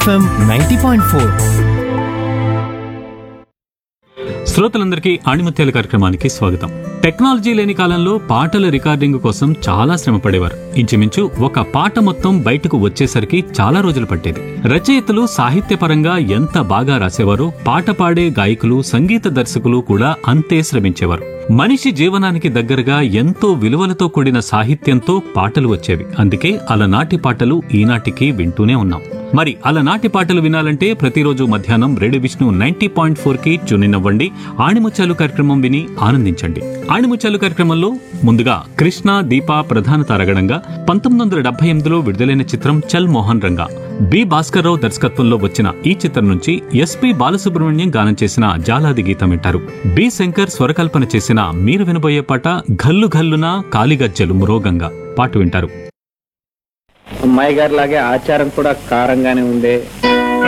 FM ninety point four శ్రోతలందరికీ ఆణిముత్యాల కార్యక్రమానికి స్వాగతం టెక్నాలజీ లేని కాలంలో పాటల రికార్డింగ్ కోసం చాలా శ్రమ పడేవారు ఇంచుమించు ఒక పాట మొత్తం బయటకు వచ్చేసరికి చాలా రోజులు పట్టేది రచయితలు సాహిత్యపరంగా ఎంత బాగా రాసేవారో పాట పాడే గాయకులు సంగీత దర్శకులు కూడా అంతే శ్రమించేవారు మనిషి జీవనానికి దగ్గరగా ఎంతో విలువలతో కూడిన సాహిత్యంతో పాటలు వచ్చేవి అందుకే అలనాటి పాటలు ఈనాటికి వింటూనే ఉన్నాం మరి అలనాటి పాటలు వినాలంటే ప్రతిరోజు మధ్యాహ్నం radio Vishnu ninety point four కి ట్యూన్ అవ్వండి ఆణిముత్యాలు కార్యక్రమం విని ఆనందించండి ఆణిముత్యాలు కార్యక్రమంలో ముందుగా కృష్ణ దీప ప్రధాన తారగణంగా పంతొమ్మిది వందల డెబ్బై ఎనిమిదిలో విడుదలైన చిత్రం చల్ మోహన్ రంగా బి భాస్కర్రావు దర్శకత్వంలో వచ్చిన ఈ చిత్రం నుంచి ఎస్పి బాలసుబ్రహ్మణ్యం గానం చేసిన జాలాది గీతం వింటారు బి శంకర్ స్వరకల్పన చేసిన మీరు వినబోయే పాట ఘల్లు ఘల్లున కాలిగజ్జలు మురోగంగా పాట వింటారు అమ్మాయి గారి లాగే ఆచారం కూడా కారంగానే ఉందే